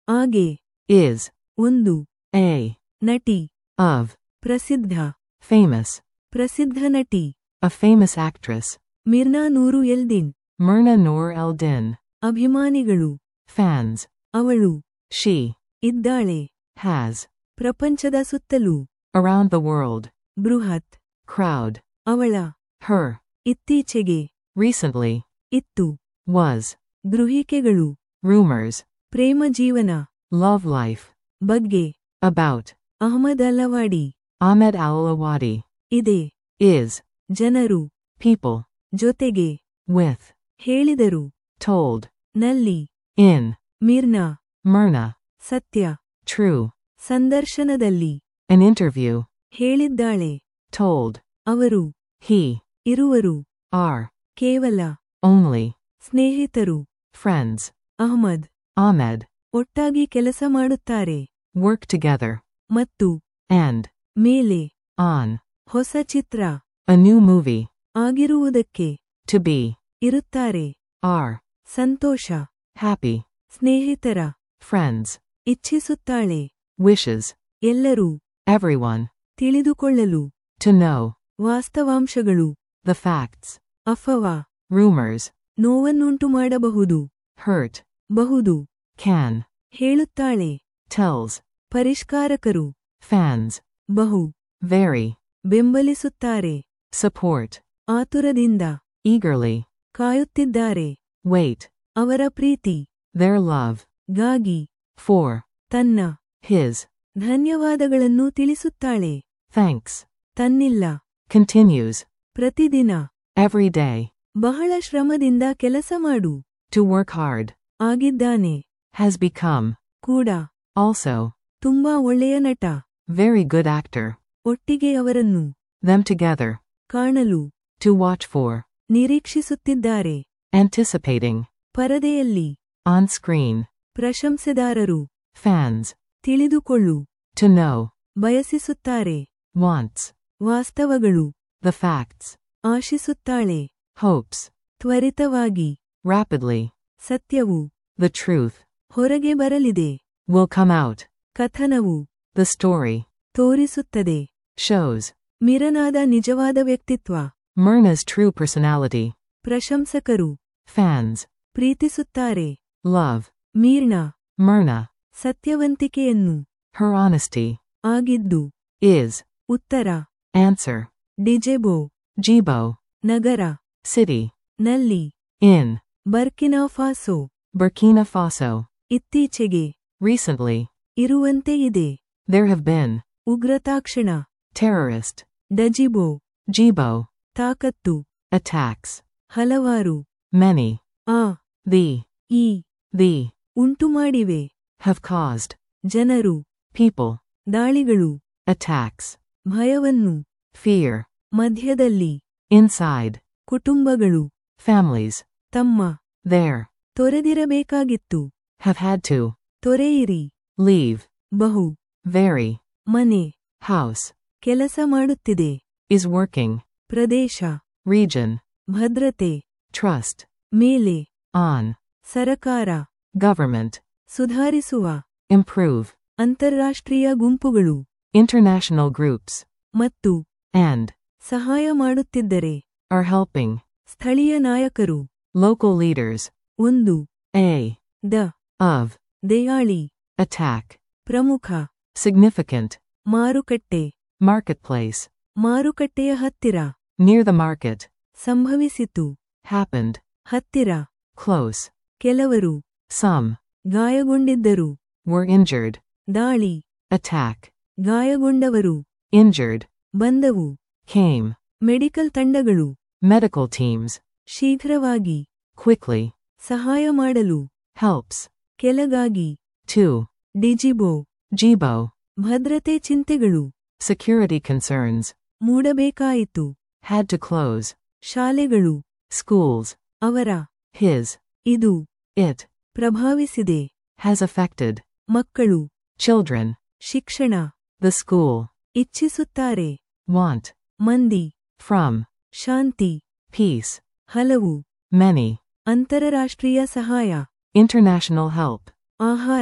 ಆಗೆ is, ಒಂದು a, ನಟಿ of, ಪ್ರಸಿದ್ಧ famous, ಪ್ರಸಿದ್ಧ ನಟಿ a famous actress, ಮಿರ್ನಾ ನೂರು ಎಲ್ದಿನ್ Myrna Noor El Din, ಅಭಿಮಾನಿಗಳು fans, ಅವಳು she, ಇದ್ದಾಳೆ has, ಪ್ರಪಂಚದ ಸುತ್ತಲೂ around the world, ಬೃಹತ್ crowd, ಅವಳ her, ಇತ್ತೀಚೆಗೆ recently, ಇತ್ತು was, ಗೃಹಿಕೆಗಳು rumors, ಪ್ರೇಮ ಜೀವನ love life, ಬಗ್ಗೆ about, Ahmed ಅಲ್ಲವಾಡಿ Ahmed Al Awadi, ಇದೆ is, ಜನರು people, ಜೊತೆಗೆ with, ಹೇಳಿದರು told, ನಲ್ಲಿ in, ಮಿರ್ನಾ Myrna, ಸತ್ಯ true, ಸಂದರ್ಶನದಲ್ಲಿ an interview, ಹೇಳಿದ್ದಾಳೆ told, ಅವರು he, ಇರುವರು are, ಕೇವಲ only, ಸ್ನೇಹಿತರು friends, ಅಹ್ಮದ್ Ahmed, ಒಟ್ಟಾಗಿ ಕೆಲಸ ಮಾಡುತ್ತಾರೆ work together, ಮತ್ತು and, ಮೇಲೆ on, ಹೊಸ ಚಿತ್ರ a new movie, ಆಗಿರುವುದಕ್ಕೆ to be, ಇರುತ್ತಾರೆ are, ಸಂತೋಷ happy, ಸ್ನೇಹಿತರ friends, ಇಚ್ಛಿಸುತ್ತಾಳೆ wishes, ಎಲ್ಲರೂ everyone, ತಿಳಿದುಕೊಳ್ಳಲು to know, ವಾಸ್ತವಾಂಶಗಳು the facts, ಅಫವಾ rumors, ನೋವನ್ನುಂಟು ಮಾಡಬಹುದು hurt, ಬಹುದು can, ಹೇಳುತ್ತಾಳೆ tells, ಪರಿಷ್ಕಾರಕರು fans, ಬಹು very, ಬೆಂಬಲಿಸುತ್ತಾರೆ support, ಆತುರದಿಂದ eagerly, ಕಾಯುತ್ತಿದ್ದಾರೆ wait, ಅವರ ಪ್ರೀತಿ their love, ಗಾಗಿ for, ತನ್ನ his, ಧನ್ಯವಾದಗಳನ್ನು ತಿಳಿಸುತ್ತಾಳೆ thanks, ತನ್ನಿಲ್ಲ continues, ಪ್ರತಿದಿನ every day, ಬಹಳ ಶ್ರಮದಿಂದ ಕೆಲಸ ಮಾಡು to work hard, ಆಗಿದ್ದಾನೆ has become, ಕೂಡ also, ತುಂಬಾ ಒಳ್ಳೆಯ ನಟ very good actor, ಒಟ್ಟಿಗೆ ಅವರನ್ನು them together, ಕಾಣಲು to watch for, ನಿರೀಕ್ಷಿಸುತ್ತಿದ್ದಾರೆ anticipating, ಪರದೆಯಲ್ಲಿ on screen, ಪ್ರಶಂಸೆದಾರರು fans, ತಿಳಿದುಕೊಳ್ಳು to know, ಬಯಸಿಸುತ್ತಾರೆ wants, ವಾಸ್ತವಗಳು the facts, ಆಶಿಸುತ್ತಾಳೆ hopes, ತ್ವರಿತವಾಗಿ rapidly, ಸತ್ಯವು the truth, ಹೊರಗೆ ಬರಲಿದೆ will come out, ಕಥನವು the story, ತೋರಿಸುತ್ತದೆ shows, ಮಿರನಾದ ನಿಜವಾದ ವ್ಯಕ್ತಿತ್ವ Myrna's true personality, ಪ್ರಶಂಸಕರು fans, ಪ್ರೀತಿಸುತ್ತಾರೆ love, ಮೀರ್ಣ Myrna, ಸತ್ಯವಂತಿಕೆಯನ್ನು her honesty, ಆಗಿದ್ದು is, ಉತ್ತರ answer, ಡಿಜೆಬೋ Jibo, ನಗರ city, ನಲ್ಲಿ in, ಬರ್ಕಿನಾ ಫಾಸೋ Burkina Faso, ಇತ್ತೀಚೆಗೆ recently, ಇರುವಂತೆ ಇದೆ there have been, ಉಗ್ರತಾಕ್ಷಣ terrorist, ಡಜಿಬೋ Jibo, ತಾಕತ್ತು attacks, ಹಲವಾರು many, ಆ the, ಈ the, ಉಂಟುಮಾಡಿವೆ have caused, ಜನರು people, ದಾಳಿಗಳು attacks, ಭಯವನ್ನು fear, ಮಧ್ಯದಲ್ಲಿ inside, ಕುಟುಂಬಗಳು families, ತಮ್ಮ there, ತೊರೆದಿರಬೇಕಾಗಿತ್ತು have had to, ತೊರೆಯಿರಿ leave, ಬಹು very, ಮನೆ house, ಕೆಲಸ ಮಾಡುತ್ತಿದೆ is working, ಪ್ರದೇಶ region, ಭದ್ರತೆ trust, ಮೇಲೆ on, ಸರಕಾರ government, ಸುಧಾರಿಸುವ improve, ಅಂತಾರಾಷ್ಟ್ರೀಯ ಗುಂಪುಗಳು international groups, ಮತ್ತು and, ಸಹಾಯ ಮಾಡುತ್ತಿದ್ದರೆ are helping, ಸ್ಥಳೀಯ ನಾಯಕರು local leaders, ಒಂದು a, ದ of, ದಯಾಳಿ attack, ಪ್ರಮುಖ significant, ಮಾರುಕಟ್ಟೆ marketplace, ಮಾರುಕಟ್ಟೆಯ ಹತ್ತಿರ near the market, ಸಂಭವಿಸಿತು happened, ಹತ್ತಿರ close, ಕೆಲವರು some, ಗಾಯಗೊಂಡಿದ್ದರು were injured, ದಾಳಿ attack, ಗಾಯಗೊಂಡವರು injured, ಬಂದವು came, ಮೆಡಿಕಲ್ ತಂಡಗಳು medical teams, ಶೀಘ್ರವಾಗಿ quickly, ಸಹಾಯ ಮಾಡಲು helps, ಕೆಳಗಾಗಿ to, ಡಿಜಿಬೋ Jibo, ಭದ್ರತೆ ಚಿಂತೆಗಳು security concerns, ಮೂಡಬೇಕಾಯಿತು had to close, ಶಾಲೆಗಳು schools, ಅವರ his, ಇದು it, ಪ್ರಭಾವಿಸಿದೆ has affected, ಮಕ್ಕಳು children, ಶಿಕ್ಷಣ the school, ಇಚ್ಛಿಸುತ್ತಾರೆ want, ಮಂದಿ from, ಶಾಂತಿ peace, ಹಲವು many, ಅಂತರರಾಷ್ಟ್ರೀಯ ಸಹಾಯ international help, ಆಹಾರ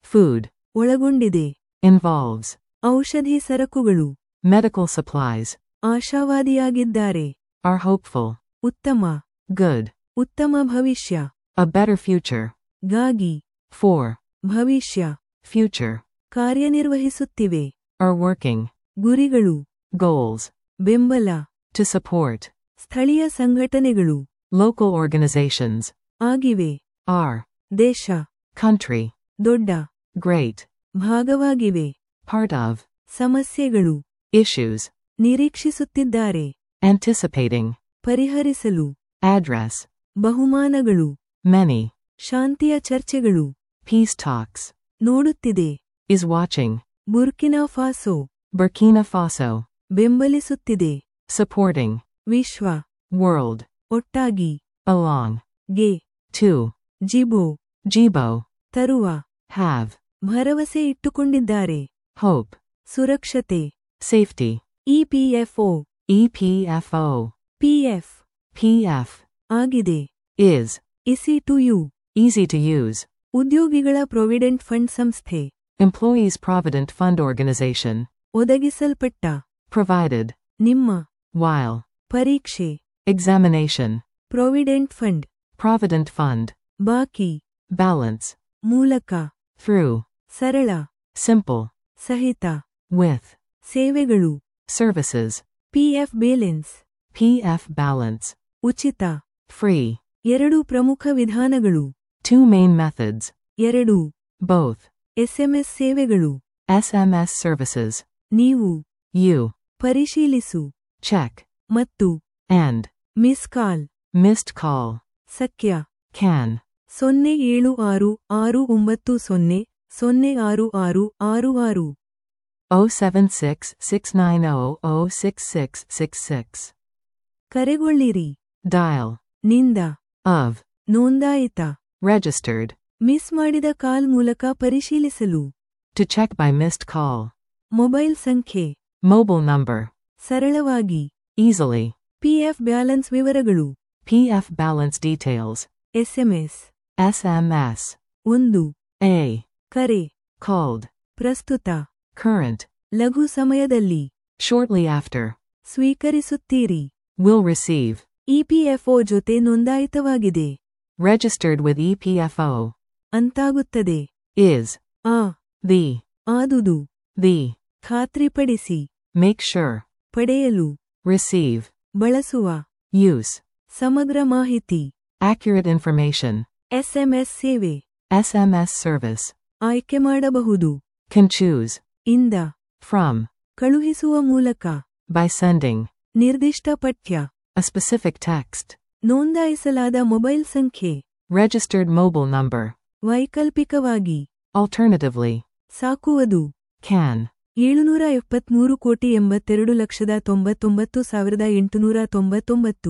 Food. ಒಳಗೊಂಡಿದೆ Involves. ಔಷಧಿ ಸರಕುಗಳು Medical supplies. ಆಶಾವಾದಿಯಾಗಿದ್ದಾರೆ Are hopeful. ಉತ್ತಮ Good. ಉತ್ತಮ ಭವಿಷ್ಯ A better future. ಗಾಗಿ For. ಭವಿಷ್ಯ Future. ಕಾರ್ಯನಿರ್ವಹಿಸುತ್ತಿವೆ Are working. ಗುರಿಗಳು Goals. ಬೆಂಬಲ To support. ಸ್ಥಳೀಯ ಸಂಘಟನೆಗಳು Local organizations. ಆಗಿವೆ Are. ದೇಶ Country. ದೊಡ್ಡ Great. ಭಾಗವಾಗಿವೆ Part of. ಸಮಸ್ಯೆಗಳು Issues. ನಿರೀಕ್ಷಿಸುತ್ತಿದ್ದಾರೆ Anticipating. ಪರಿಹರಿಸಲು Address. ಬಹುಮಾನಗಳು Many. ಶಾಂತಿಯ ಚರ್ಚೆಗಳು Peace talks. ನೋಡುತ್ತಿದೆ Is watching. Burkina Faso Burkina Faso. ಬೆಂಬಲಿಸುತ್ತಿದೆ Supporting. ವಿಶ್ವ World. ಒಟ್ಟಾಗಿ Along. ಗೆ To. Djibo Jibo. ತರುವ Have. ಭರವಸೆ ಇಟ್ಟುಕೊಂಡಿದ್ದಾರೆ Hope. ಸುರಕ್ಷತೆ Safety. EPFO EPFO. PF PF. ಆಗಿದೆ Is. Easy to use Easy to use. ಉದ್ಯೋಗಿಗಳ ಪ್ರೊವಿಡೆಂಟ್ ಫಂಡ್ ಸಂಸ್ಥೆ Employees Provident Fund Organization. ಒದಗಿಸಲ್ಪಟ್ಟ Provided. ನಿಮ್ಮ While. ಪರೀಕ್ಷೆ Examination. Provident fund Provident Fund. ಬಾಕಿ Balance. ಮೂಲಕ Through. ಸರಳ Simple. ಸಹಿತ With. ಸೇವೆಗಳು Services. PF balance PF Balance. ಉಚಿತ Free. ಎರಡು ಪ್ರಮುಖ ವಿಧಾನಗಳು Two main methods. ಎರಡು Both. ಎಸ್ಎಂಎಸ್ ಸೇವೆಗಳು SMS services. ನೀವು You. ಪರಿಶೀಲಿಸು Check. ಮತ್ತು And. Miss call Missed call. ಸಖ್ಯ Can. ಸೊನ್ನೆ ಏಳು ಆರು ಆರು ಒಂಬತ್ತು ಸೊನ್ನೆ ಸೊನ್ನೆ ಆರು ಆರು ಆರು ಆರು 076 690 06666. ಕರೆಗೊಳ್ಳಿರಿ Dial. ನಿಂದ Of. ನೋಂದಾಯಿತ Registered. ಮಿಸ್ ಮಾಡಿದ ಕಾಲ್ ಮೂಲಕ ಪರಿಶೀಲಿಸಲು To check by missed call. Mobile ಸಂಖ್ಯೆ Mobile number. ಸರಳವಾಗಿ Easily. ಪಿಎಫ್ ಬ್ಯಾಲೆನ್ಸ್ ವಿವರಗಳು PF balance details. SMS SMS. ಒಂದು A. ಕರೆ Called. ಪ್ರಸ್ತುತ Current. ಲಘು ಸಮಯದಲ್ಲಿ Shortly after. ಸ್ವೀಕರಿಸುತ್ತೀರಿ Will receive. ಇಪಿಎಫ್ಒ ಜೊತೆ ನೋಂದಾಯಿತವಾಗಿದೆ Registered with E EPFO. ಅಂತಾಗುತ್ತದೆ Is. ಆ The. ಆದುದು The. ಖಾತ್ರಿಪಡಿಸಿ Make sure. ಪಡೆಯಲು Receive. ಬಳಸುವ Use. ಸಮಗ್ರ ಮಾಹಿತಿ Accurate information. ಎಸ್ಎಂಎಸ್ ಸೇವೆ SMS service. ಆಯ್ಕೆ ಮಾಡಬಹುದು Can choose. ಇಂದ From. ಕಳುಹಿಸುವ ಮೂಲಕ By sending. ನಿರ್ದಿಷ್ಟ ಪಠ್ಯ A specific text. ನೋಂದಾಯಿಸಲಾದ ಮೊಬೈಲ್ ಸಂಖ್ಯೆ Registered mobile number. ವೈಕಲ್ಪಿಕವಾಗಿ Alternatively. ಸಾಕುವುದು Can. ಏಳುನೂರ ಎಪ್ಪತ್ಮೂರು ಕೋಟಿ ಎಂಬತ್ತೆರಡು ಲಕ್ಷದ ತೊಂಬತ್ತೊಂಬತ್ತು ಸಾವಿರದ ಎಂಟುನೂರ ತೊಂಬತ್ತೊಂಬತ್ತು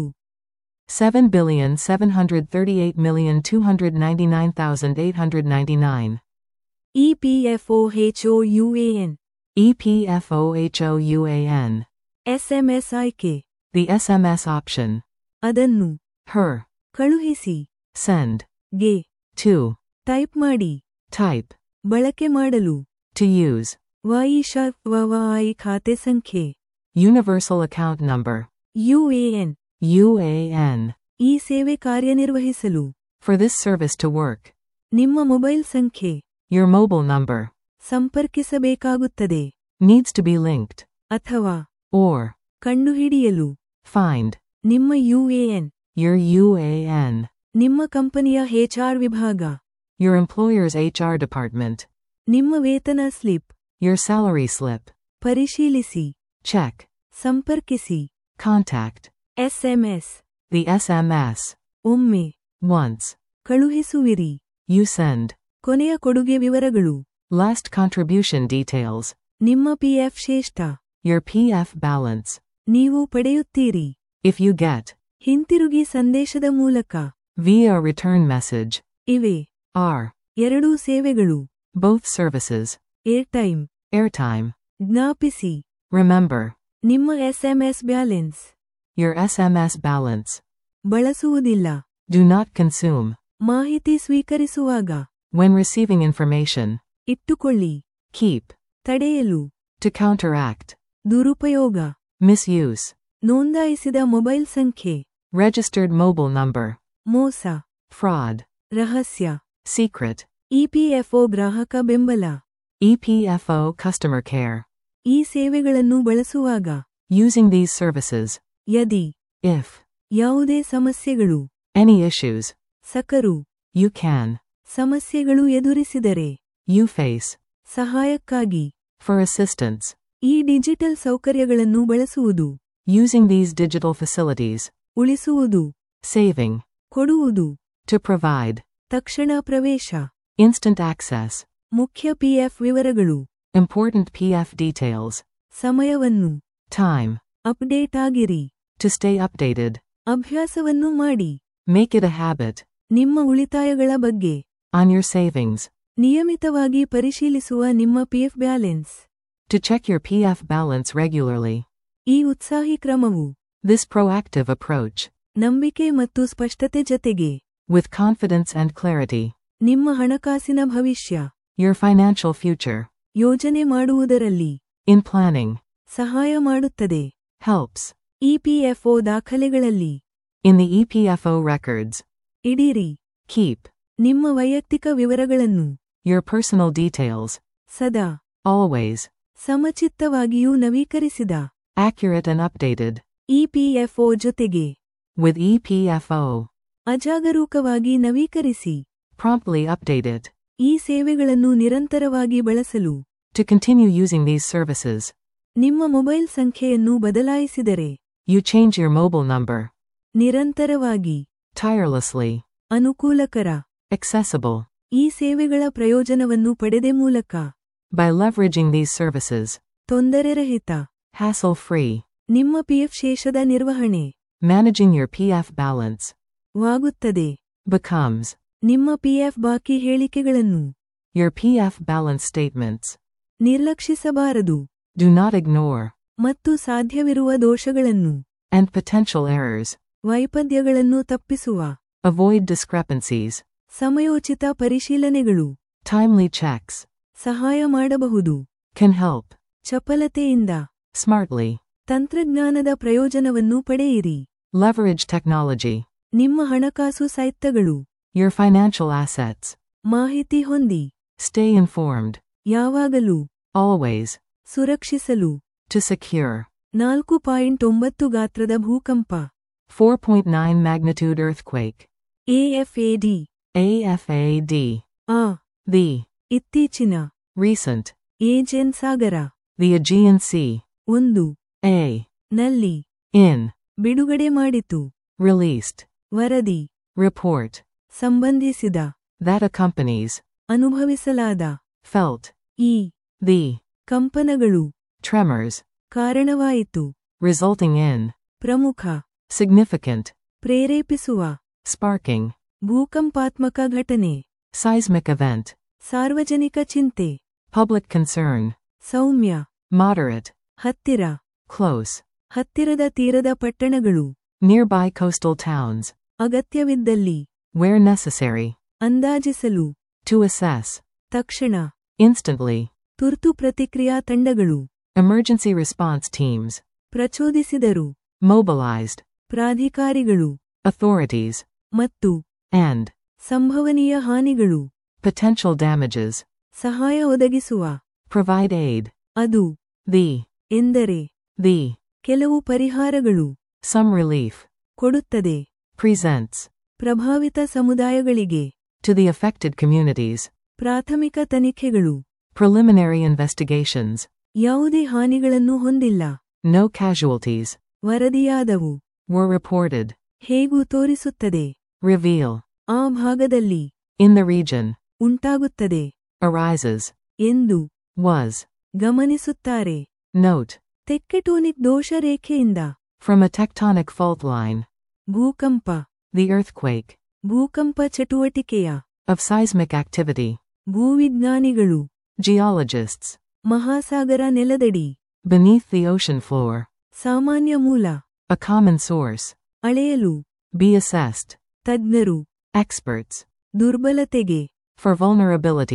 7,738,299,899. EPFO HO UAN E EPFOHOUAN. SMS ಆಯ್ಕೆ The SMS option. ಅದನ್ನು Her. ಕಳುಹಿಸಿ Send. ಗೆ To. ಟೈಪ್ ಮಾಡಿ Type. ಬಳಕೆ ಮಾಡಲು To use. ವಾಯಿಷಾ ವವಾಯಿ ಖಾತೆ ಸಂಖ್ಯೆ Universal account number. UAN UAN. ಈ ಸೇವೆ ಕಾರ್ಯನಿರ್ವಹಿಸಲು For this service to work. ನಿಮ್ಮ ಮೊಬೈಲ್ ಸಂಖ್ಯೆ Your mobile number. ಸಂಪರ್ಕಿಸಬೇಕಾಗುತ್ತದೆ Needs to be linked. ಅಥವಾ Or. ಕಂಡುಹಿಡಿಯಲು Find. ನಿಮ್ಮ ಯುಎಎನ್ Your UAN. ನಿಮ್ಮ ಕಂಪನಿಯ ಹೆಚ್ಆರ್ ವಿಭಾಗ Your employer's HR department. ನಿಮ್ಮ ವೇತನ ಸ್ಲಿಪ್ Your salary slip. ಪರಿಶೀಲಿಸಿ Check. ಸಂಪರ್ಕಿಸಿ Contact. SMS The SMS. ಒಮ್ಮೆ Once. ಕಳುಹಿಸುವಿರಿ You send. ಕೊನೆಯ ಕೊಡುಗೆ ವಿವರಗಳು Last contribution details. ನಿಮ್ಮ ಪಿಎಫ್ ಶ್ರೇಷ್ಠ Your PF balance. ನೀವು ಪಡೆಯುತ್ತೀರಿ If you get. ಹಿಂತಿರುಗಿ ಸಂದೇಶದ ಮೂಲಕ Via return message. ಇವೆ Are. ಎರಡೂ ಸೇವೆಗಳು Both services. Airtime Airtime. ಜ್ಞಾಪಿಸಿ Remember. ನಿಮ್ಮ SMS balance Your SMS balance. ಬಳಸುವುದಿಲ್ಲ Do not consume. ಮಾಹಿತಿ ಸ್ವೀಕರಿಸುವಾಗ When receiving information. ಇಟ್ಟುಕೊಳ್ಳಿ keep, ತಡೆಯಲು to counteract, ದುರುಪಯೋಗ misuse, ನೋಂದಾಯಿಸಿದ ಮೊಬೈಲ್ ಸಂಖ್ಯೆ registered mobile number, ಮೋಸ fraud, ರಹಸ್ಯ secret, ಇಪಿಎಫ್ಒ ಗ್ರಾಹಕ ಬೆಂಬಲ EPFO customer care. ಈ ಸೇವೆಗಳನ್ನು ಬಳಸುವಾಗ Using these services, ಯದಿ if ಯಾವುದೇ ಸಮಸ್ಯೆಗಳು any issues, ಸಕರು you can, ಸಮಸ್ಯೆಗಳು ಎದುರಿಸಿದರೆ you face, ಸಹಾಯಕ್ಕಾಗಿ for assistance. ಈ ಡಿಜಿಟಲ್ ಸೌಕರ್ಯಗಳನ್ನು ಬಳಸುವುದು Using these digital facilities, ಉಳಿಸುವುದು saving, ಕೊಡುವುದು to provide, ತಕ್ಷಣ ಪ್ರವೇಶ instant access, ಮುಖ್ಯ ಪಿಎಫ್ ವಿವರಗಳು important PF details, ಸಮಯವನ್ನು time, ಅಪ್ಡೇಟ್ ಆಗಿರಿ to stay updated, ಅಭ್ಯಾಸವನ್ನು ಮಾಡಿ make it a habit, ನಿಮ್ಮ ಉಳಿತಾಯಗಳ ಬಗ್ಗೆ on your savings, ನಿಯಮಿತವಾಗಿ ಪರಿಶೀಲಿಸುವ ನಿಮ್ಮ PF balance to check your PF balance regularly. ಈ ಉತ್ಸಾಹಿ ಕ್ರಮವು This proactive approach, ನಂಬಿಕೆ ಮತ್ತು ಸ್ಪಷ್ಟತೆ ಜತೆಗೆ with confidence and clarity, ನಿಮ್ಮ ಹಣಕಾಸಿನ ಭವಿಷ್ಯ your financial future, ಯೋಜನೆ ಮಾಡುವುದರಲ್ಲಿ in planning, ಸಹಾಯ ಮಾಡುತ್ತದೆ helps, ಇಪಿಎಫ್ಒ ದಾಖಲೆಗಳಲ್ಲಿ in the E EPFO records, ಇಡೀರಿ keep, ನಿಮ್ಮ ವೈಯಕ್ತಿಕ ವಿವರಗಳನ್ನು your personal details, ಸದಾ always, ಸಮಚಿತ್ತವಾಗಿಯೂ ನವೀಕರಿಸಿದ accurate and updated, ಇಪಿಎಫ್ಒ ಜೊತೆಗೆ with E EPFO, ಅಜಾಗರೂಕವಾಗಿ ನವೀಕರಿಸಿ promptly update it, ಈ ಸೇವೆಗಳನ್ನು ನಿರಂತರವಾಗಿ ಬಳಸಲು to continue using these services. ನಿಮ್ಮ ಮೊಬೈಲ್ ಸಂಖ್ಯೆಯನ್ನು ಬದಲಾಯಿಸಿದರೆ You change your mobile number, ನಿರಂತರವಾಗಿ tirelessly, ಅನುಕೂಲಕರ accessible, ಈ ಸೇವೆಗಳ ಪ್ರಯೋಜನವನ್ನು ಪಡೆದೆ ಮೂಲಕ by leveraging these services, ತೊಂದರೆರಹಿತ hassle free, ನಿಮ್ಮ ಪಿಎಫ್ ಶೇಷದ ನಿರ್ವಹಣೆ managing your PF balance, ವಾಗುತ್ತದೆ becomes, ನಿಮ್ಮ ಪಿಎಫ್ ಬಾಕಿ ಹೇಳಿಕೆಗಳನ್ನು your PF balance statements. ನಿರ್ಲಕ್ಷಿಸಬಾರದು Do not ignore, ಮತ್ತು ಸಾಧ್ಯವಿರುವ ದೋಷಗಳನ್ನು and potential errors, ವೈಪದ್ಯಗಳನ್ನು ತಪ್ಪಿಸುವ avoid discrepancies, ಸಮಯೋಚಿತ ಪರಿಶೀಲನೆಗಳು timely checks, ಸಹಾಯ ಮಾಡಬಹುದು can help, ಚಪಲತೆಯಿಂದ smartly, ತಂತ್ರಜ್ಞಾನದ ಪ್ರಯೋಜನವನ್ನು ಪಡೆಯಿರಿ leverage technology, ನಿಮ್ಮ ಹಣಕಾಸು ಸಾಹಿತ್ಯಗಳು your financial assets, ಮಾಹಿತಿ ಹೊಂದಿ stay informed, ಯಾವಾಗಲೂ always, ಸುರಕ್ಷಿಸಲು to secure, ನಾಲ್ಕು ಪಾಯಿಂಟ್ ಒಂಬತ್ತು ಗಾತ್ರದ ಭೂಕಂಪ 4.9 magnitude earthquake, ಎಎಫ್ಎಡಿ AFAD, ಆ the, ಇತ್ತೀಚಿನ recent, ಏಜೆನ್ Sagara the Aegean Sea, ಒಂದು A, ನಲ್ಲಿ in, ಬಿಡುಗಡೆ ಮಾಡಿತು released, ವರದಿ report, ಸಂಬಂಧಿಸಿದ that accompanies, ಅನುಭವಿಸಲಾದ felt, ಈ the, ಕಂಪನಗಳು tremors, ಕಾರಣವಾಯಿತು resulting in, ಪ್ರಮುಖ significant, ಪ್ರೇರೇಪಿಸುವ sparking, ಭೂಕಂಪಾತ್ಮಕ ಘಟನೆ seismic event, ಸಾರ್ವಜನಿಕ ಚಿಂತೆ public concern, ಸೌಮ್ಯ moderate, ಹತ್ತಿರ close, ಹತ್ತಿರದ ತೀರದ ಪಟ್ಟಣಗಳು nearby coastal towns, ಅಗತ್ಯವಿದ್ದಲ್ಲಿ where necessary, ಅಂದಾಜಿಸಲು to assess, ತಕ್ಷಣ instantly, ತುರ್ತು ಪ್ರತಿಕ್ರಿಯಾ ತಂಡಗಳು emergency response teams, ಪ್ರಚೋದಿಸಿದರು mobilized, ಪ್ರಾಧಿಕಾರಿಗಳು authorities, ಮತ್ತು and, ಸಂಭವನೀಯ ಹಾನಿಗಳು potential damages, ಸಹಾಯ ಒದಗಿಸುವ provide aid, ಅದು the, ಎಂದರೆ the, ಕೆಲವು ಪರಿಹಾರಗಳು some relief, ಕೊಡುತ್ತದೆ presents, ಪ್ರಭಾವಿತ ಸಮುದಾಯಗಳಿಗೆ to the affected communities, ಪ್ರಾಥಮಿಕ ತನಿಖೆಗಳು preliminary investigations, ಯಾವುದೇ ಹಾನಿಗಳನ್ನು ಹೊಂದಿಲ್ಲ no casualties, ವರದಿಯಾದವು were reported, ಹೇಗೂ ತೋರಿಸುತ್ತದೆ reveal, ಆ ಭಾಗದಲ್ಲಿ in the region, ಉಂಟಾಗುತ್ತದೆ arises, ಎಂದು was, ಗಮನಿಸುತ್ತಾರೆ note, ತೆಕ್ಕೆಟೋನಿಕ್ ದೋಷ ರೇಖೆಯಿಂದ from a tectonic fault line, ಭೂಕಂಪ the earthquake, ಭೂಕಂಪ ಚಟುವಟಿಕೆಯ of seismic activity, ಭೂವಿಜ್ಞಾನಿಗಳು geologists, Mahasagara ನೆಲದಡಿ beneath the ocean floor, ಸಾಮಾನ್ಯ ಮೂಲ a common source, ಅಳೆಯಲು be assessed, ತಜ್ಞರು experts, ದುರ್ಬಲತೆಗೆ for vulnerabilities,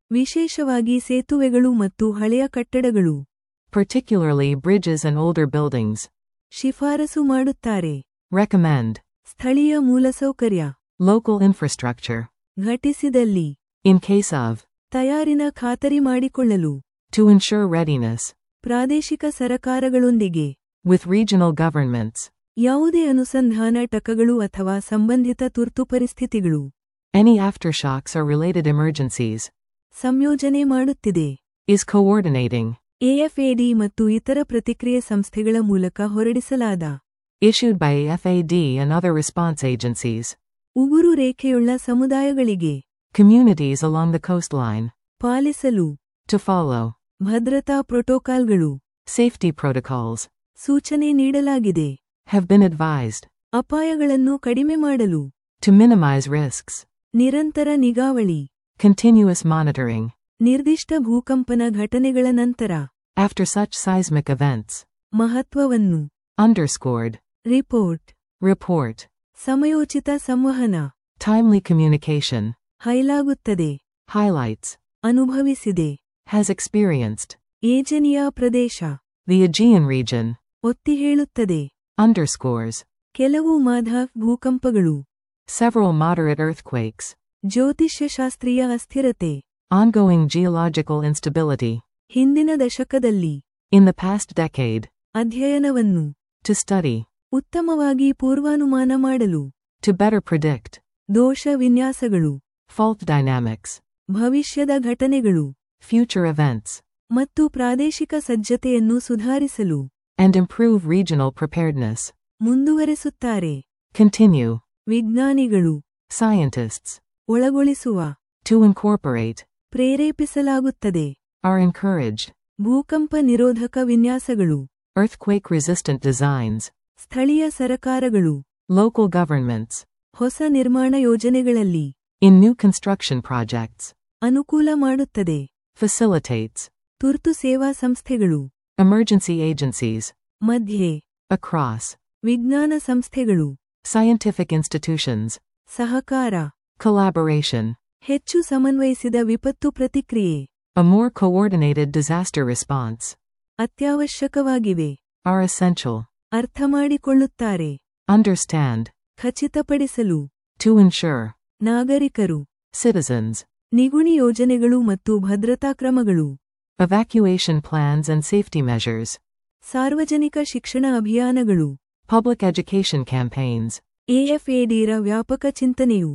ವಿಶೇಷವಾಗಿ ಸೇತುವೆಗಳು ಮತ್ತು ಹಳೆಯ ಕಟ್ಟಡಗಳು particularly bridges and older buildings. ಶಿಫಾರಸು ಮಾಡುತ್ತಾರೆ Recommend ಸ್ಥಳೀಯ ಮೂಲಸೌಕರ್ಯ local infrastructure. ಘಟಿಸಿದಲ್ಲಿ In case of, ತಯಾರಿನ ಖಾತರಿ ಮಾಡಿಕೊಳ್ಳಲು to ensure readiness, ಪ್ರಾದೇಶಿಕ ಸರಕಾರಗಳೊಂದಿಗೆ with regional governments. ಯಾವುದೇ ಅನುಸಂಧಾನ ಟಕಗಳು ಅಥವಾ ಸಂಬಂಧಿತ ತುರ್ತು ಪರಿಸ್ಥಿತಿಗಳು Any aftershocks or related emergencies. ಸಂಯೋಜನೆ ಮಾಡುತ್ತಿದೆ Is coordinating. ಎಎಫ್ಎಡಿ ಮತ್ತು ಇತರ ಪ್ರತಿಕ್ರಿಯೆ ಸಂಸ್ಥೆಗಳ ಮೂಲಕ ಹೊರಡಿಸಲಾದ Issued by FAD and other response agencies. ಉಗುರು ರೇಖೆಯುಳ್ಳ ಸಮುದಾಯಗಳಿಗೆ Communities along the coastline. ಪಾಲಿಸಲು To follow. ಭದ್ರತಾ ಪ್ರೋಟೋಕಾಲ್ಗಳು Safety protocols. ಸೂಚನೆ ನೀಡಲಾಗಿದೆ Have been advised. ಅಪಾಯಗಳನ್ನು ಕಡಿಮೆ ಮಾಡಲು To minimize risks. ನಿರಂತರ ನಿಗಾವಳಿ Continuous monitoring. ನಿರ್ದಿಷ್ಟ ಭೂಕಂಪನ ಘಟನೆಗಳ ನಂತರ After such seismic events. ಮಹತ್ವವನ್ನು Underscored. Report Report. ಸಮಯೋಚಿತ ಸಂವಹನ Timely communication. ಹೈಲಾಗುತ್ತದೆ Highlights. ಅನುಭವಿಸಿದೆ Has experienced. ಏಜನಿಯಾ ಪ್ರದೇಶ The Aegean region. ಒತ್ತಿ ಹೇಳುತ್ತದೆ Underscores. ಕೆಲವು ಮಾಧಾಫ್ ಭೂಕಂಪಗಳು Several moderate earthquakes. ಜ್ಯೋತಿಷ್ಯಶಾಸ್ತ್ರೀಯ ಅಸ್ಥಿರತೆ Ongoing geological instability. ಹಿಂದಿನ ದಶಕದಲ್ಲಿ In the past decade. ಅಧ್ಯಯನವನ್ನು To study. ಉತ್ತಮವಾಗಿ ಪೂರ್ವಾನುಮಾನ ಮಾಡಲು To better predict. ದೋಷ ವಿನ್ಯಾಸಗಳು Fault dynamics. ಭವಿಷ್ಯದ ಘಟನೆಗಳು Future events. ಮತ್ತು ಪ್ರಾದೇಶಿಕ ಸಜ್ಜತೆಯನ್ನು ಸುಧಾರಿಸಲು And improve regional preparedness. ಮುಂದುವರೆಸುತ್ತಾರೆ Continue. ವಿಜ್ಞಾನಿಗಳು Scientists. ಒಳಗೊಳಿಸುವ To incorporate. ಪ್ರೇರೇಪಿಸಲಾಗುತ್ತದೆ Are encouraged. ಭೂಕಂಪ ನಿರೋಧಕ ವಿನ್ಯಾಸಗಳು Earthquake resistant designs. ಸ್ಥಳೀಯ ಸರಕಾರಗಳು Local governments. ಹೊಸ ನಿರ್ಮಾಣ ಯೋಜನೆಗಳಲ್ಲಿ In new construction projects. ಅನುಕೂಲ ಮಾಡುತ್ತದೆ Facilitates. ತುರ್ತು ಸೇವಾ ಸಂಸ್ಥೆಗಳು Emergency agencies. ಮಧ್ಯೆ Across. ವಿಜ್ಞಾನ ಸಂಸ್ಥೆಗಳು Scientific institutions. ಸಹಕಾರ Collaboration. ಹೆಚ್ಚು ಸಮನ್ವಯಿಸಿದ ವಿಪತ್ತು ಪ್ರತಿಕ್ರಿಯೆ A more coordinated disaster response. ಅತ್ಯವಶ್ಯಕವಾಗಿವೆ Are essential. ಅರ್ಥಮಾಡಿಕೊಳ್ಳುತ್ತಾರೆ Understand. ಖಚಿತಪಡಿಸಲು To ensure. ನಾಗರಿಕರು Citizens. ನಿಗುಣಿ ಯೋಜನೆಗಳು ಮತ್ತು ಭದ್ರತಾ ಕ್ರಮಗಳು Evacuation plans and safety measures. ಸಾರ್ವಜನಿಕ ಶಿಕ್ಷಣ ಅಭಿಯಾನಗಳು Public education campaigns. ಎಎಫ್ಎಡಿರ ವ್ಯಾಪಕ ಚಿಂತನೆಯು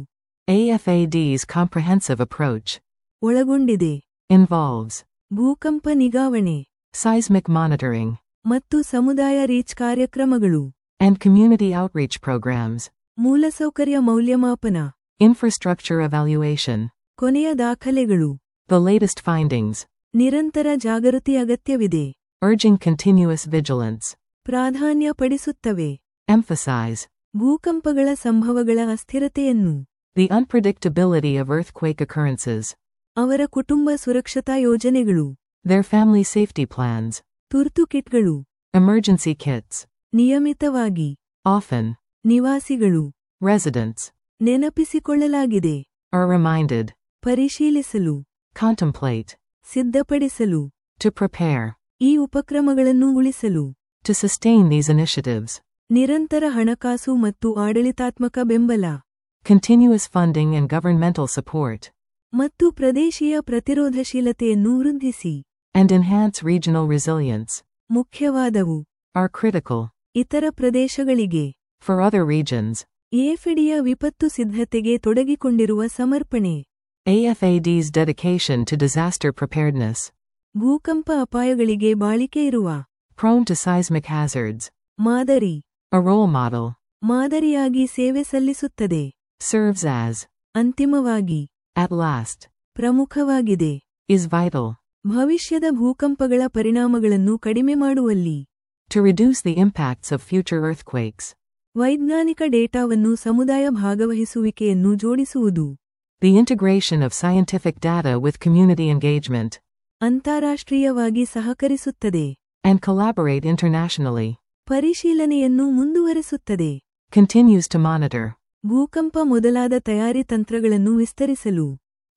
AFAD's comprehensive approach. ಒಳಗೊಂಡಿದೆ Involves. ಭೂಕಂಪ ನಿಗಾವಣೆ Seismic monitoring. ಮತ್ತು ಸಮುದಾಯ ರೀಚ್ ಕಾರ್ಯಕ್ರಮಗಳು And community outreach programs. ಮೂಲಸೌಕರ್ಯ ಮೌಲ್ಯಮಾಪನ Infrastructure evaluation. ಕೊನೆಯ ದಾಖಲೆಗಳು The latest findings. ನಿರಂತರ ಜಾಗೃತಿ ಅಗತ್ಯವಿದೆ Urging continuous vigilance. ಪ್ರಾಧಾನ್ಯಪಡಿಸುತ್ತವೆ Emphasize. ಭೂಕಂಪಗಳ ಸಂಭವಗಳ ಅಸ್ಥಿರತೆಯನ್ನು The unpredictability of earthquake occurrences. ಅವರ ಕುಟುಂಬ ಸುರಕ್ಷತಾ ಯೋಜನೆಗಳು Their family safety plans. ತುರ್ತು ಕಿಟ್ಗಳು Emergency kits. ನಿಯಮಿತವಾಗಿ Often. ನಿವಾಸಿಗಳು Residents. ನೆನಪಿಸಿಕೊಳ್ಳಲಾಗಿದೆ Are reminded. ಪರಿಶೀಲಿಸಲು Contemplate. ಸಿದ್ಧಪಡಿಸಲು To prepare. ಈ ಉಪಕ್ರಮಗಳನ್ನು ಉಳಿಸಲು To sustain these initiatives. ನಿರಂತರ ಹಣಕಾಸು ಮತ್ತು ಆಡಳಿತಾತ್ಮಕ ಬೆಂಬಲ Continuous funding and governmental support. ಮತ್ತು ಪ್ರದೇಶೀಯ ಪ್ರತಿರೋಧಶೀಲತೆಯನ್ನು ವೃದ್ಧಿಸಿ And enhance regional resilience. ಮುಖ್ಯವಾದವು Are critical. ಇತರ ಪ್ರದೇಶಗಳಿಗೆ For other regions. ಎಫಿಡಿಯ ವಿಪತ್ತು ಸಿದ್ಧತೆಗೆ ತೊಡಗಿಕೊಂಡಿರುವ ಸಮರ್ಪಣೆ AFAD's dedication to disaster preparedness. ಭೂಕಂಪ ಅಪಾಯಗಳಿಗೆ ಬಾಳಿಕೆ ಇರುವ Prone to seismic hazards. ಮಾದರಿ A role model. ಮಾದರಿಯಾಗಿ ಸೇವೆ ಸಲ್ಲಿಸುತ್ತದೆ Serves as. ಅಂತಿಮವಾಗಿ At last. ಪ್ರಮುಖವಾಗಿದೆ Is vital. ಭವಿಷ್ಯದ ಭೂಕಂಪಗಳ ಪರಿಣಾಮಗಳನ್ನು ಕಡಿಮೆ ಮಾಡುವಲ್ಲಿ To reduce the impacts of future earthquakes. ವೈಜ್ಞಾನಿಕ ಡೇಟಾವನ್ನು ಸಮುದಾಯ ಭಾಗವಹಿಸುವಿಕೆಯನ್ನು ಜೋಡಿಸುವುದು The integration of scientific data with community engagement. ಅಂತಾರಾಷ್ಟ್ರೀಯವಾಗಿ ಸಹಕರಿಸುತ್ತದೆ And collaborate internationally. ಪರಿಶೀಲನೆಯನ್ನು ಮುಂದುವರೆಸುತ್ತದೆ Continues to monitor. ಭೂಕಂಪ ಮೊದಲಾದ ತಯಾರಿ ತಂತ್ರಗಳನ್ನು ವಿಸ್ತರಿಸಲು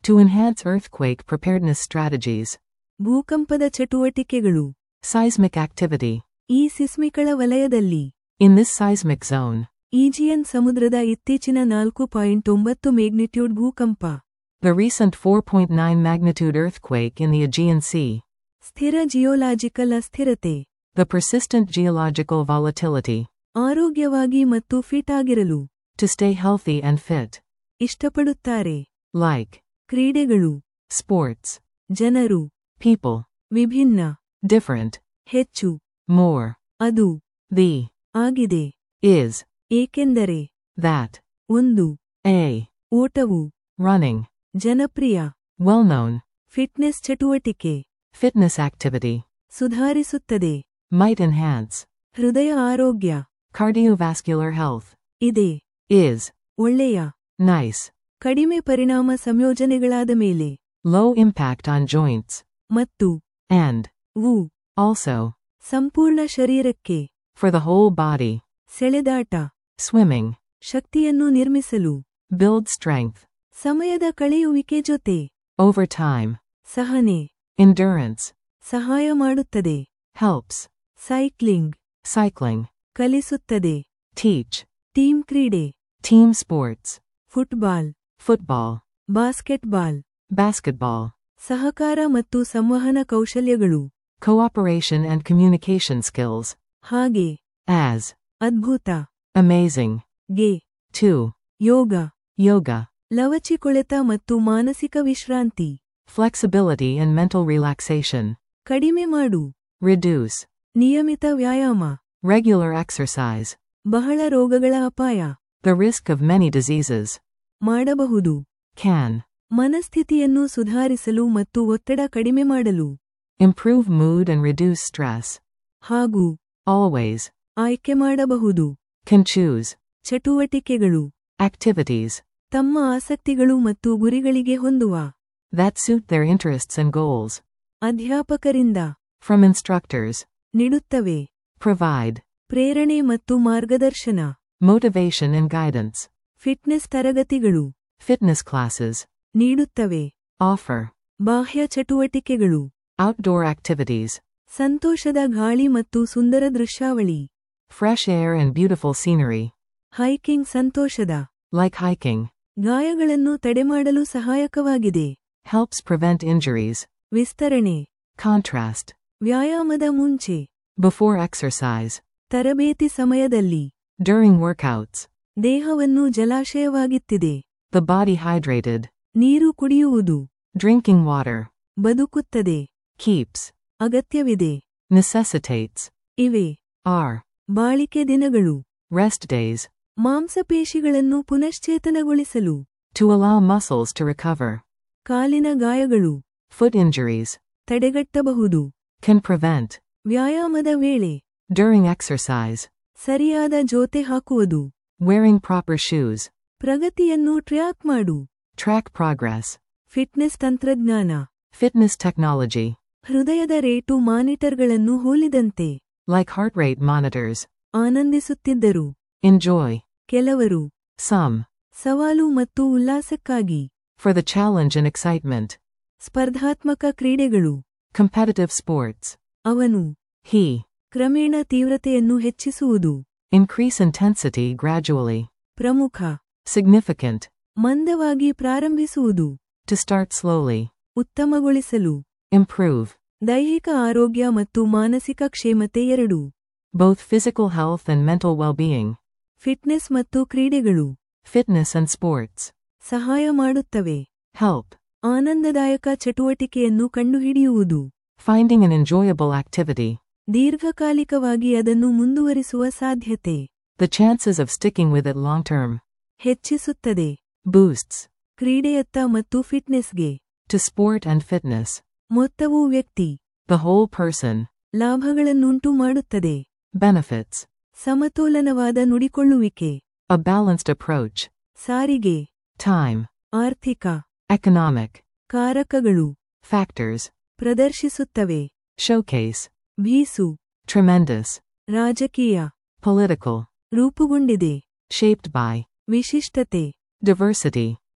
To enhance earthquake preparedness strategies. ಭೂಕಂಪದ ಚಟುವಟಿಕೆಗಳು Seismic activity. ಈ ಸಿಸ್ಮಿಕಳ ವಲಯದಲ್ಲಿ In this seismic zone. ಈಜಿಯನ್ ಸಮುದ್ರದ ಇತ್ತೀಚಿನ ನಾಲ್ಕು ಪಾಯಿಂಟ್ ಒಂಬತ್ತು ಮೆಗ್ನಿಟ್ಯೂಡ್ ಭೂಕಂಪ The recent 4.9 magnitude earthquake in the Aegean Sea. ಸ್ಥಿರ ಜಿಯೋಲಾಜಿಕಲ್ ಅಸ್ಥಿರತೆ The persistent geological volatility. ಆರೋಗ್ಯವಾಗಿ ಮತ್ತು ಫಿಟ್ ಆಗಿರಲು To stay healthy and fit. ಇಷ್ಟಪಡುತ್ತಾರೆ Like. ಕ್ರೀಡೆಗಳು Sports. ಜನರು People. ವಿಭಿನ್ನ Different. ಹೆಚ್ಚು More. ಅದು The. ಆಗಿದೆ Is. ಏಕೆಂದರೆ That. ಒಂದು A. ಓಟವು Running. ಜನಪ್ರಿಯ Well known. ಫಿಟ್ನೆಸ್ ಚಟುವಟಿಕೆ Fitness activity. ಸುಧಾರಿಸುತ್ತದೆ Might enhance. ಹೃದಯ ಆರೋಗ್ಯ Cardiovascular health. ಇದೆ Is. ಒಳ್ಳೆಯ Nice. ಕಡಿಮೆ ಪರಿಣಾಮ ಸಂಯೋಜನೆಗಳಾದ ಮೇಲೆ Low impact on joints. ಮತ್ತು And. ವು Also. ಸಂಪೂರ್ಣ ಶರೀರಕ್ಕೆ For the whole body. ಸೆಳೆದಾಟ Swimming. ಶಕ್ತಿಯನ್ನು ನಿರ್ಮಿಸಲು Build strength. ಸಮಯದ ಕಳೆಯುವಿಕೆ ಜೊತೆ Over time. ಸಹನೆ Endurance. ಸಹಾಯ ಮಾಡುತ್ತದೆ Helps. Cycling Cycling. ಕಲಿಸುತ್ತದೆ Teach. ಟೀಮ್ ಕ್ರೀಡೆ Team sports. Football Football. Basketball Basketball. ಸಹಕಾರ ಮತ್ತು ಸಂವಹನ ಕೌಶಲ್ಯಗಳು Cooperation and communication skills. ಹಾಗೆ As. ಅದ್ಭುತ Amazing. ಗೆ 2. ಯೋಗ Yoga. ಲವಚಿಕೊಳೆತ ಮತ್ತು ಮಾನಸಿಕ ವಿಶ್ರಾಂತಿ Flexibility and mental relaxation. ಕಡಿಮೆ ಮಾಡು Reduce. ನಿಯಮಿತ ವ್ಯಾಯಾಮ Regular exercise. ಬಹಳ ರೋಗಗಳ ಅಪಾಯ The risk of many diseases. ಮಾಡಬಹುದು Can. ಮನಸ್ಥಿತಿಯನ್ನು ಸುಧಾರಿಸಲು ಮತ್ತು ಒತ್ತಡ ಕಡಿಮೆ ಮಾಡಲು Improve mood and reduce stress. ಹಾಗೂ Always. ಆಯ್ಕೆ ಮಾಡಬಹುದು Can choose. ಚಟುವಟಿಕೆಗಳು Activities. ತಮ್ಮ ಆಸಕ್ತಿಗಳು ಮತ್ತು ಗುರಿಗಳಿಗೆ ಹೊಂದುವ That suit their interests and goals. ಅಧ್ಯಾಪಕರಿಂದ From instructors. ನೀಡುತ್ತವೆ Provide. ಪ್ರೇರಣೆ ಮತ್ತು ಮಾರ್ಗದರ್ಶನ Motivation and guidance. ಫಿಟ್ನೆಸ್ ತರಗತಿಗಳು Fitness classes. ನೀಡುತ್ತವೆ Offer. ಬಾಹ್ಯ ಚಟುವಟಿಕೆಗಳು Outdoor activities. ಸಂತೋಷದ ಗಾಳಿ ಮತ್ತು ಸುಂದರ ದೃಶ್ಯಾವಳಿ Fresh air and beautiful scenery. Hiking ಸಂತೋಷದ Like hiking. ಗಾಯಗಳನ್ನು ತಡೆಮಾಡಲು ಸಹಾಯಕವಾಗಿದೆ Helps prevent injuries. ವಿಸ್ತರಣೆ Contrast. ವ್ಯಾಯಾಮದ ಮುಂಚೆ Before exercise. ತರಬೇತಿ ಸಮಯದಲ್ಲಿ During workouts. ದೇಹವನ್ನು ಜಲಾಶಯವಾಗಿತ್ತಿದೆ The body hydrated. ನೀರು ಕುಡಿಯುವುದು Drinking water. ಬದುಕುತ್ತದೆ Keeps. ಅಗತ್ಯವಿದೆ Necessitates. ಇವೆ Are. ಬಾಳಿಕೆ ದಿನಗಳು Rest days. ಮಾಂಸಪೇಶಿಗಳನ್ನು ಪುನಶ್ಚೇತನಗೊಳಿಸಲು To allow muscles to recover. ಕಾಲಿನ ಗಾಯಗಳು Foot injuries. ತಡೆಗಟ್ಟಬಹುದು Can prevent. ವ್ಯಾಯಾಮದ ವೇಳೆ During exercise. ಸರಿಯಾದ ಜೋತೆ ಹಾಕುವುದು Wearing proper shoes. ಪ್ರಗತಿಯನ್ನು ಟ್ರ್ಯಾಕ್ ಮಾಡು Track progress. ಫಿಟ್ನೆಸ್ ತಂತ್ರಜ್ಞಾನ Fitness technology. ಹೃದಯದ ರೇಟು ಮಾನಿಟರ್ಗಳನ್ನು ಹೋಲಿದಂತೆ Like heart rate monitors. ಆನಂದಿಸುತ್ತಿದ್ದರು Enjoy. ಕೆಲವರು Some. ಸವಾಲು ಮತ್ತು ಉಲ್ಲಾಸಕ್ಕಾಗಿ For the challenge and excitement. ಸ್ಪರ್ಧಾತ್ಮಕ ಕ್ರೀಡೆಗಳು Competitive sports. ಅವನು He. ಕ್ರಮೇಣ ತೀವ್ರತೆಯನ್ನು ಹೆಚ್ಚಿಸುವುದು Increase intensity gradually. ಪ್ರಮುಖ Significant. ಮಂದವಾಗಿ ಪ್ರಾರಂಭಿಸುವುದು To start slowly. ಉತ್ತಮಗೊಳಿಸಲು Improve. ದೈಹಿಕ ಆರೋಗ್ಯ ಮತ್ತು ಮಾನಸಿಕ ಕ್ಷೇಮತೆ ಎರಡು Both physical health and mental well being. Fitness ಮತ್ತು ಕ್ರೀಡೆಗಳು Fitness and sports. ಸಹಾಯ ಮಾಡುತ್ತವೆ Help. ಆನಂದದಾಯಕ ಚಟುವಟಿಕೆಯನ್ನು ಕಂಡುಹಿಡಿಯುವುದು Finding an enjoyable activity. ದೀರ್ಘಕಾಲಿಕವಾಗಿ ಅದನ್ನು ಮುಂದುವರಿಸುವ ಸಾಧ್ಯತೆ The chances of sticking with it long term. ಹೆಚ್ಚಿಸುತ್ತದೆ Boosts. ಕ್ರೀಡೆಯತ್ತ ಮತ್ತು ಫಿಟ್ನೆಸ್ಗೆ To sport and fitness. ಮೊತ್ತವು ವ್ಯಕ್ತಿ The whole person. ಲಾಭಗಳನ್ನುಂಟು ಮಾಡುತ್ತದೆ Benefits. ಸಮತೋಲನವಾದ ನುಡಿಕೊಳ್ಳುವಿಕೆ A balanced approach. ಸಾರಿಗೆ Time. ಆರ್ಥಿಕ Economic. ಕಾರಕಗಳು Factors. ಪ್ರದರ್ಶಿಸುತ್ತವೆ Showcase. ಭೀಸು Tremendous. ರಾಜಕೀಯ Political. ರೂಪುಗೊಂಡಿದೆ Shaped by. ವಿಶಿಷ್ಟತೆ Diversity.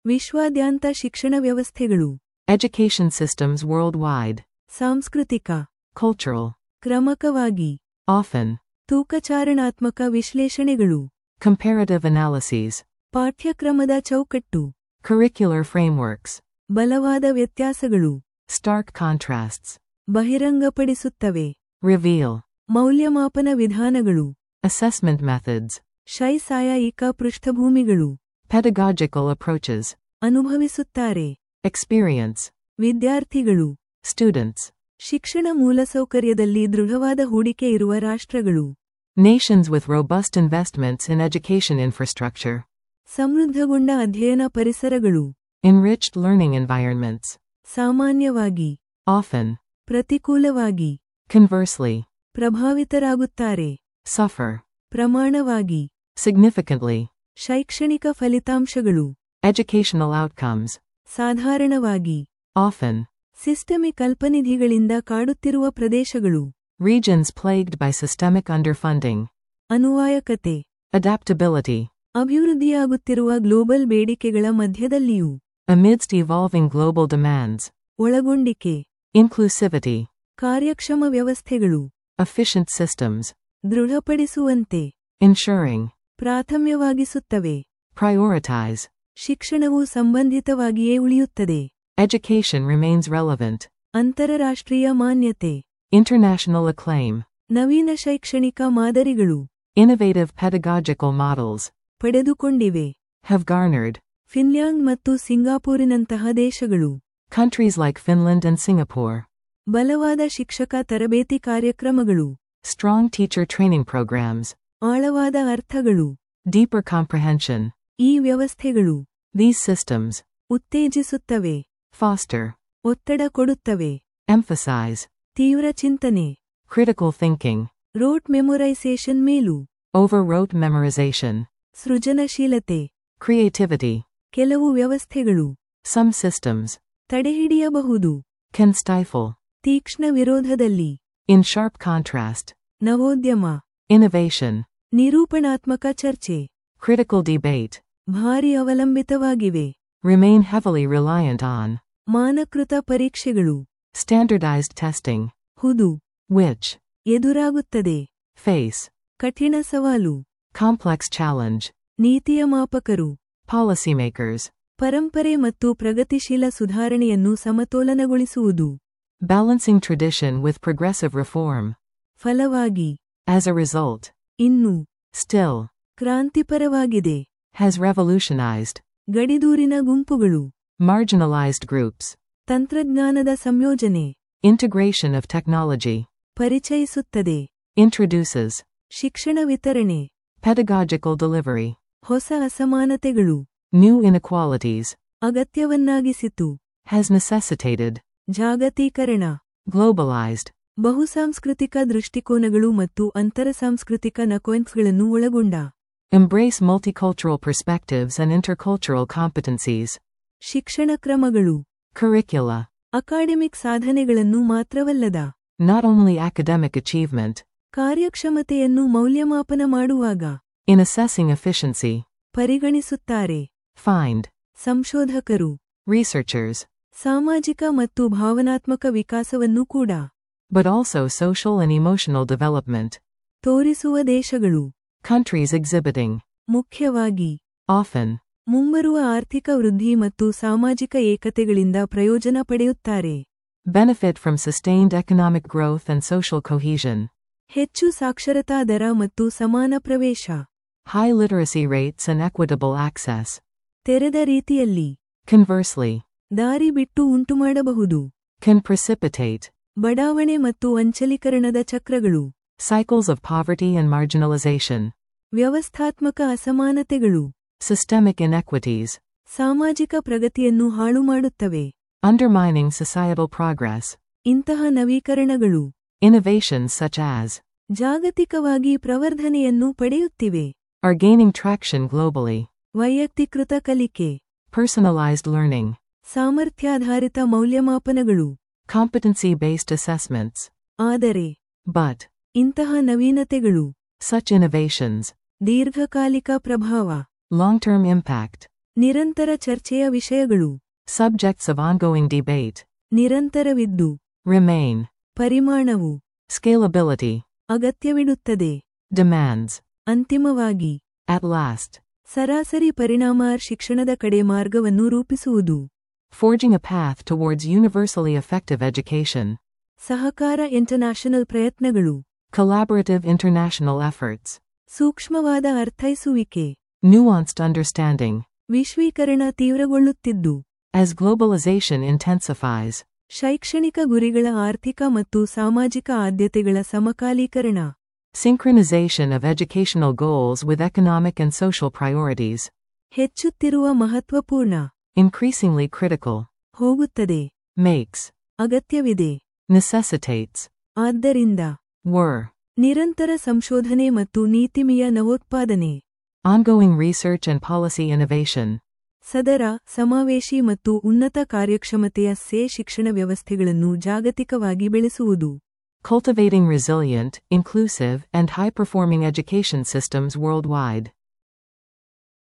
ವಿಶ್ವಾದ್ಯಾಂತ ಶಿಕ್ಷಣ ವ್ಯವಸ್ಥೆಗಳು Education systems worldwide. ಸಾಂಸ್ಕೃತಿಕ Cultural. ಕ್ರಮಕವಾಗಿ Often. ತೂಕಚಾರಣಾತ್ಮಕ ವಿಶ್ಲೇಷಣೆಗಳು Comparative analyses. ಪಾಠ್ಯಕ್ರಮದ ಚೌಕಟ್ಟು Curricular frameworks. ಬಲವಾದ ವ್ಯತ್ಯಾಸಗಳು Stark contrasts. ಬಹಿರಂಗಪಡಿಸುತ್ತವೆ Reveal. ಮೌಲ್ಯಮಾಪನ ವಿಧಾನಗಳು Assessment methods. ಶೈಸಾಯಾಯಿಕ ಪೃಷ್ಠಭೂಮಿಗಳು Pedagogical approaches. ಅನುಭವಿಸುತ್ತಾರೆ Experience. ವಿದ್ಯಾರ್ಥಿಗಳು Students. ಶಿಕ್ಷಣ ಮೂಲಸೌಕರ್ಯದಲ್ಲಿ ದೃಢವಾದ ಹೂಡಿಕೆ ಇರುವ ರಾಷ್ಟ್ರಗಳು Nations with robust investments in education infrastructure. ಸಮೃದ್ಧಗೊಂಡ ಅಧ್ಯಯನ ಪರಿಸರಗಳು Enriched learning environments. ಸಾಮಾನ್ಯವಾಗಿ Often. ಪ್ರತಿಕೂಲವಾಗಿ Conversely. ಪ್ರಭಾವಿತರಾಗುತ್ತಾರೆ Suffer. ಪ್ರಮಾಣವಾಗಿ Significantly. ಶೈಕ್ಷಣಿಕ ಫಲಿತಾಂಶಗಳು Educational outcomes. ಸಾಧಾರಣವಾಗಿ Often. ಸಿಸ್ಟಮಿಕ್ ಅಲ್ಪನಿಧಿಗಳಿಂದ ಕಾಡುತ್ತಿರುವ ಪ್ರದೇಶಗಳು Regions plagued by systemic underfunding. ಅನುವಾಯಕತೆ Adaptability. ಅಭಿವೃದ್ಧಿಯಾಗುತ್ತಿರುವ ಗ್ಲೋಬಲ್ ಬೇಡಿಕೆಗಳ ಮಧ್ಯದಲ್ಲಿಯೂ Amidst evolving global demands. ಒಳಗೊಂಡಿಕೆ Inclusivity. ಕಾರ್ಯಕ್ಷಮ ವ್ಯವಸ್ಥೆಗಳು Efficient systems. ದೃಢಪಡಿಸುವಂತೆ Ensuring. ಪ್ರಾಥಮ್ಯವಾಗಿಸುತ್ತವೆ Prioritize. ಶಿಕ್ಷಣವು ಸಂಬಂಧಿತವಾಗಿಯೇ ಉಳಿಯುತ್ತದೆ Education remains relevant. ಅಂತರರಾಷ್ಟ್ರೀಯ ಮಾನ್ಯತೆ International acclaim. ನವೀನ ಶೈಕ್ಷಣಿಕ ಮಾದರಿಗಳು Innovative pedagogical models. ಪಡೆದುಕೊಂಡಿವೆ Have garnered. ಫಿನ್ಲ್ಯಾಂಡ್ ಮತ್ತು ಸಿಂಗಾಪೂರಿನಂತಹ ದೇಶಗಳು Countries like Finland and Singapore. ಬಲವಾದ ಶಿಕ್ಷಕ ತರಬೇತಿ ಕಾರ್ಯಕ್ರಮಗಳು Strong teacher training programs. ಆಳವಾದ ಅರ್ಥಗಳು Deeper comprehension. ಈ ವ್ಯವಸ್ಥೆಗಳು These systems. ಉತ್ತೇಜಿಸುತ್ತವೆ Foster. ಒತ್ತಡ ಕೊಡುತ್ತವೆ Emphasize. ತೀವ್ರ ಚಿಂತನೆ Critical thinking. ರೋಟ್ ಮೆಮೊರೈಸೇಷನ್ ಮೇಲು Overrote memorization. ಸೃಜನಶೀಲತೆ Creativity. ಕೆಲವು ವ್ಯವಸ್ಥೆಗಳು Some systems. ತಡೆಹಿಡಿಯಬಹುದು Can stifle. ತೀಕ್ಷ್ಣ ವಿರೋಧದಲ್ಲಿ In sharp contrast. ನವೋದ್ಯಮ Innovation. ನಿರೂಪಣಾತ್ಮಕ ಚರ್ಚೆ Critical debate. ಭಾರಿ ಅವಲಂಬಿತವಾಗಿವೆ Remain heavily reliant on. ಮಾನಕೃತ ಪರೀಕ್ಷೆಗಳು Standardized testing. ಹುದು Which. ಎದುರಾಗುತ್ತದೆ Face. ಕಠಿಣ ಸವಾಲು Complex challenge. ನೀತಿಯ ಮಾಪಕರು Policymakers. ಪರಂಪರೆ ಮತ್ತು ಪ್ರಗತಿಶೀಲ ಸುಧಾರಣೆಯನ್ನು ಸಮತೋಲನಗೊಳಿಸುವುದು Balancing tradition with progressive reform. ಫಲವಾಗಿ As a result. ಇನ್ನು Still. ಕ್ರಾಂತಿಪರವಾಗಿದೆ Has revolutionized. ಗಡಿದೂರಿನ ಗುಂಪುಗಳು Marginalized groups. ತಂತ್ರಜ್ಞಾನದ ಸಂಯೋಜನೆ Integration of technology. ಪರಿಚಯಿಸುತ್ತದೆ Introduces. ಶಿಕ್ಷಣ ವಿತರಣೆ Pedagogical delivery. ಹೊಸ ಅಸಮಾನತೆಗಳು New inequalities. ಅಗತ್ಯವನ್ನಾಗಿಸಿತು Has necessitated. ಜಾಗತೀಕರಣ Globalized. ಬಹುಸಾಂಸ್ಕೃತಿಕ ದೃಷ್ಟಿಕೋನಗಳು ಮತ್ತು ಅಂತರಸಾಂಸ್ಕೃತಿಕ ನಕೋನ್ಸ್ಗಳನ್ನು ಒಳಗೊಂಡ Embrace multicultural perspectives and intercultural competencies. ಶಿಕ್ಷಣ ಕ್ರಮಗಳು Curricula. ಅಕಾಡೆಮಿಕ್ ಸಾಧನೆಗಳನ್ನು ಮಾತ್ರವಲ್ಲದ Not only academic achievement. ಕಾರ್ಯಕ್ಷಮತೆಯನ್ನು ಮೌಲ್ಯಮಾಪನ ಮಾಡುವಾಗ In assessing efficiency. ಪರಿಗಣಿಸುತ್ತಾರೆ Find. ಸಂಶೋಧಕರು Researchers. ಸಾಮಾಜಿಕ ಮತ್ತು ಭಾವನಾತ್ಮಕ ವಿಕಾಸವನ್ನು ಕೂಡ But also social and emotional development. ತೋರಿಸುವ ದೇಶಗಳು Countries exhibiting. ಮುಖ್ಯವಾಗಿ Often. ಮುಂಬರುವ ಆರ್ಥಿಕ ವೃದ್ಧಿ ಮತ್ತು ಸಾಮಾಜಿಕ ಏಕತೆಗಳಿಂದ ಪ್ರಯೋಜನ ಪಡೆಯುತ್ತಾರೆ Benefit from sustained economic growth and social cohesion. ಹೆಚ್ಚು ಸಾಕ್ಷರತಾ ದರ ಮತ್ತು ಸಮಾನ ಪ್ರವೇಶ High literacy rates and equitable access. ತೆರೆದ ರೀತಿಯಲ್ಲಿ Conversely. ದಾರಿ ಬಿಟ್ಟು ಉಂಟುಮಾಡಬಹುದು Can precipitate. ಬಡಾವಣೆ ಮತ್ತು ಅಂಚಲೀಕರಣದ ಚಕ್ರಗಳು Cycles of poverty and marginalization. ವ್ಯವಸ್ಥಾತ್ಮಕ ಅಸಮಾನತೆಗಳು Systemic inequities. ಸಾಮಾಜಿಕ ಪ್ರಗತಿಯನ್ನು ಹಾಳುಮಾಡುತ್ತವೆ Undermining societal progress. ಇಂತಹ ನವೀಕರಣಗಳು Innovations such as ಜಾಗತಿಕವಾಗಿ ಪ್ರವರ್ಧನೆಯನ್ನು ಪಡೆಯುತ್ತಿವೆ are gaining traction globally. ವೈಯಕ್ತೀಕೃತ ಕಲಿಕೆ Personalized learning. ಸಾಮರ್ಥ್ಯಾಧಾರಿತ ಮೌಲ್ಯಮಾಪನಗಳು Competency based assessments. ಆದರೆ But. ಇಂತಹ ನವೀನತೆಗಳು Such innovations. ದೀರ್ಘಕಾಲಿಕ ಪ್ರಭಾವ Long term impact. ನಿರಂತರ ಚರ್ಚೆಯ ವಿಷಯಗಳು Subjects of ongoing debate. ನಿರಂತರವಿದ್ದು Remain. ಪರಿಮಾಣವು Scalability. ಅಗತ್ಯವಿಡುತ್ತದೆ Demands. ಅಂತಿಮವಾಗಿ At last. ಸರಾಸರಿ ಪರಿಣಾಮಾರ್ ಶಿಕ್ಷಣದ ಕಡೆ ಮಾರ್ಗವನ್ನು ರೂಪಿಸುವುದು Forging a path towards universally effective education. ಸಹಕಾರ ಇಂಟರ್ನ್ಯಾಷನಲ್ ಪ್ರಯತ್ನಗಳು Collaborative international efforts. ಸೂಕ್ಷ್ಮವಾದ ಅರ್ಥೈಸುವಿಕೆ Nuanced understanding. ವಿಶ್ವೀಕರಣ ತೀವ್ರಗೊಳ್ಳುತ್ತಿದ್ದು As globalization intensifies. ಶೈಕ್ಷಣಿಕ ಗುರಿಗಳ ಆರ್ಥಿಕ ಮತ್ತು ಸಾಮಾಜಿಕ ಆದ್ಯತೆಗಳ ಸಮಕಾಲೀಕರಣ Synchronization of educational goals with economic and social priorities. ಹೆಚ್ಚುತ್ತಿರುವ ಮಹತ್ವಪೂರ್ಣ Increasingly critical. ಹೋಗುತ್ತದೆ Makes. ಅಗತ್ಯವಿದೆ Necessitates. ಆದ್ದರಿಂದ Were. ನಿರಂತರ ಸಂಶೋಧನೆ ಮತ್ತು ನೀತಿಮಯ ನವೋತ್ಪಾದನೆ Ongoing research and policy innovation. ಸದರ ಸಮಾವೇಶಿ ಮತ್ತು ಉನ್ನತ ಕಾರ್ಯಕ್ಷಮತೆಯ ಸೇ ಶಿಕ್ಷಣ ವ್ಯವಸ್ಥೆಗಳನ್ನು ಜಾಗತಿಕವಾಗಿ ಬೆಳೆಸುವುದು Cultivating resilient, inclusive, and high performing education systems worldwide.